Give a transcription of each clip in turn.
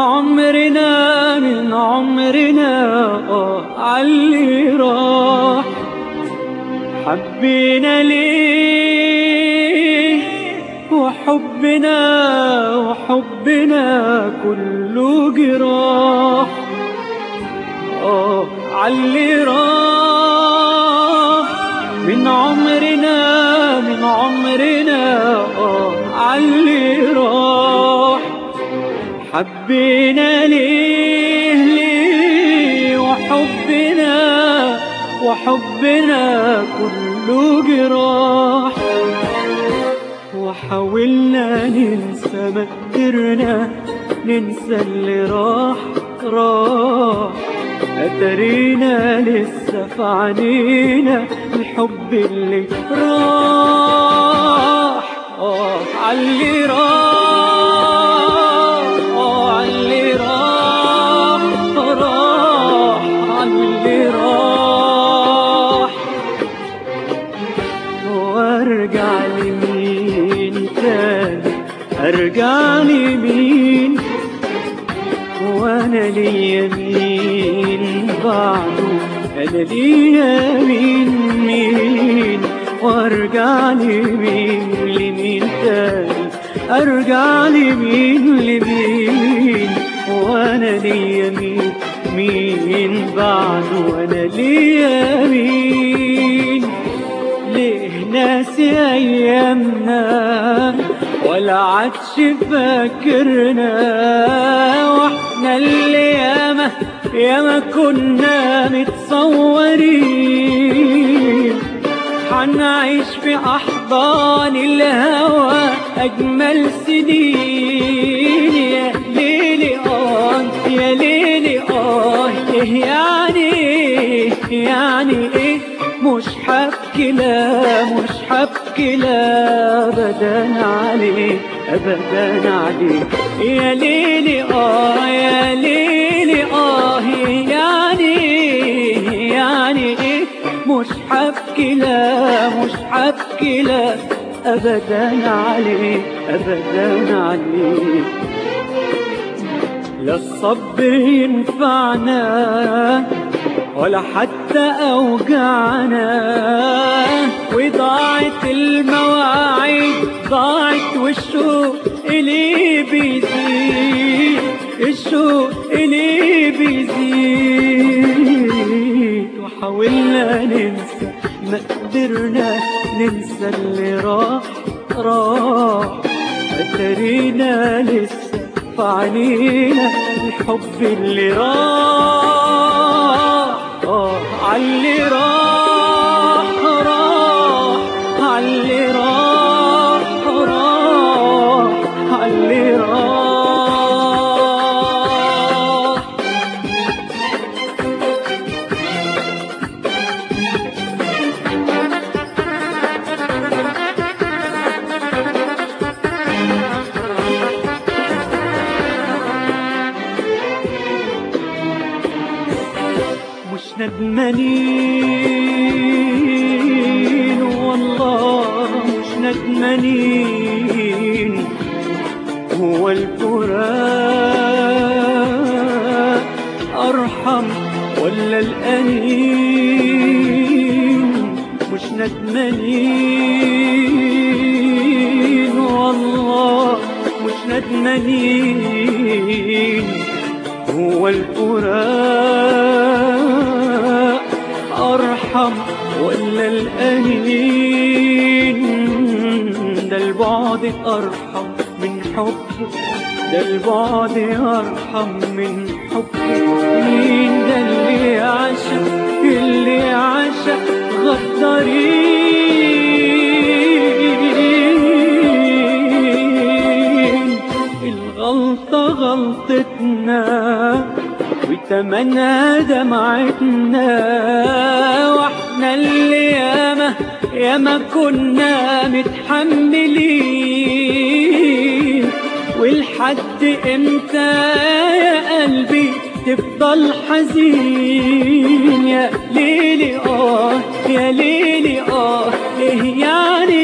عمرنا من عمرنا آه عاللي راح حبينا ليه وحبنا وحبنا كله جراح آه عاللي راح من عمرنا من عمرنا آه عاللي راح حبينا ليه ليه وحبنا وحبنا كله جراح وحاولنا ننسى ما قدرنا ننسى اللي راح راح أترينا لسه في عنينا الحب اللي راح آه عاللي راح آه عاللي راح راح عاللي راح وارجع لمين تاني ارجع لمين وانا ليا مين بعده انا ليا مين مين وارجع لمين لمين تاني ارجع لمين لمين وانا ليا مين مين بعده انا ليا مين ليه ناسي ايامنا ولا عادش فاكرنا واحنا اللي ياما ياما كنا متصورين حنعيش في احضان الهوى اجمل سنين يا ليلي اه يا ليلي اه إيه يعني إيه يعني ايه مش حبكي لا مش حبكي لا ابدا عليه ابدا عليه يا ليلي اه يا ليلي اه يعني يعني ايه مش حبكي لا مش حبكي لا ابدا عليه ابدا عليه لا الصبر ينفعنا ولا حتى أوجعنا وضاعت المواعيد ضاعت والشوق إلي بيزيد الشوق إلي بيزيد وحاولنا ننسى ما قدرنا ننسى اللي راح راح أترينا لسه في عينينا الحب اللي راح آه عاللي راح راح عاللي راح راح عاللي راح مش ندمانين والله مش ندمانين هو الفراق أرحم ولا الأنين مش ندمانين والله مش ندمانين هو الفراق أرحم ولا الأنين ده البعد أرحم من حبك ده البعد أرحم من حبك مين ده اللي عشق اللي عشق غدارين الغلطة غلطتنا وتمنى دمعتنا واحنا اللي ياما ياما كنا متحملين والحد امتى يا قلبي تفضل حزين يا ليلي اه يا ليلي اه ايه يعني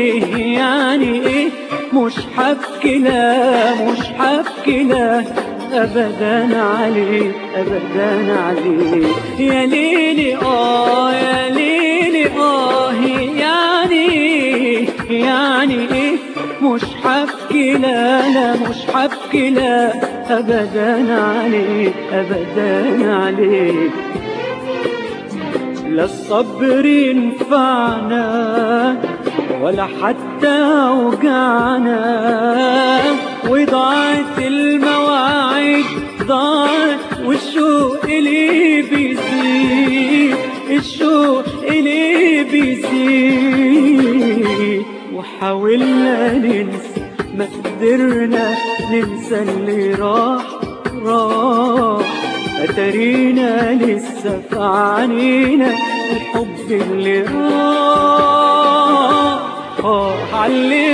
يعني ايه مش حبكي لا مش حبكي لا ابدا عليك ابدا عليك يا ليلي اه يا ليلي اه يعني يعني ايه مش حبكي لا لا مش حبكي لا ابدا عليك ابدا عليك لا الصبر ينفعنا ولا حتى وجعنا وضاعت المواعيد ضاعت والشوق اللي بيزيد الشوق اللي بيزيد وحاولنا ننسى ما قدرنا ننسى اللي راح راح أترينا لسه في عينينا الحب اللي راح آه علي